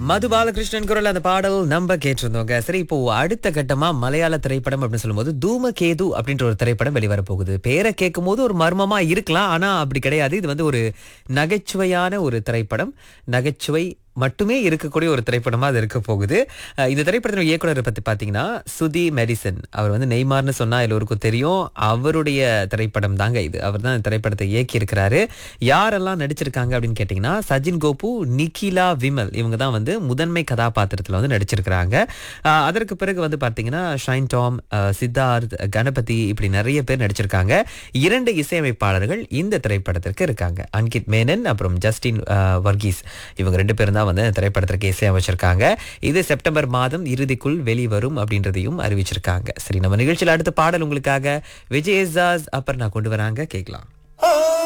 மது பாலகிருஷ்ணன் குரல் அந்த பாடல் நம்ம கேட்டிருந்தோங்க சரி இப்போ அடுத்த கட்டமா மலையாள திரைப்படம் அப்படின்னு சொல்லும்போது தூமகேது அப்படின்ற ஒரு திரைப்படம் வெளிவர போகுது பேரை கேட்கும் போது ஒரு மர்மமா இருக்கலாம் ஆனா அப்படி கிடையாது இது வந்து ஒரு நகைச்சுவையான ஒரு திரைப்படம் நகைச்சுவை மட்டுமே இருக்கக்கூடிய ஒரு திரைப்படமா அது இருக்க போகுது அஹ் இந்த திரைப்படத்தின் இயக்குனர் பத்தி பாத்தீங்கன்னா சுதி மெடிசன் அவர் வந்து நெய்மார்னு சொன்னா எல்லோருக்கும் தெரியும் அவருடைய திரைப்படம் தாங்க இது அவர் தான் இந்த திரைப்படத்தை இயக்கி இருக்கிறாரு யாரெல்லாம் நடிச்சிருக்காங்க அப்படின்னு கேட்டீங்கன்னா சஜின் கோபு நிகிலா விமல் இவங்க தான் வந்து முதன்மை கதாபாத்திரத்துல வந்து நடிச்சிருக்கிறாங்க அஹ் அதற்கு பிறகு வந்து பாத்தீங்கன்னா ஷைன் டாம் அஹ் சித்தார்த் கணபதி இப்படி நிறைய பேர் நடிச்சிருக்காங்க இரண்டு இசையமைப்பாளர்கள் இந்த திரைப்படத்திற்கு இருக்காங்க அன்கித் மேனன் அப்புறம் ஜஸ்டின் அஹ், வர்கீஸ் இவங்க ரெண்டு பேரும் தான் வந்து இந்த திரைப்படத்திற்கு இசையமைச்சிருக்காங்க இது செப்டம்பர் மாதம் இறுதிக்குள் வெளிவரும் அப்படின்றதையும் அறிவிச்சிருக்காங்க சரி நம்ம நிகழ்ச்சியில் அடுத்த பாடல் உங்களுக்காக விஜய் எஸ்ஸாஸ் அப்புறம் நான் கொண்டு வராங்க கேட்கலாம்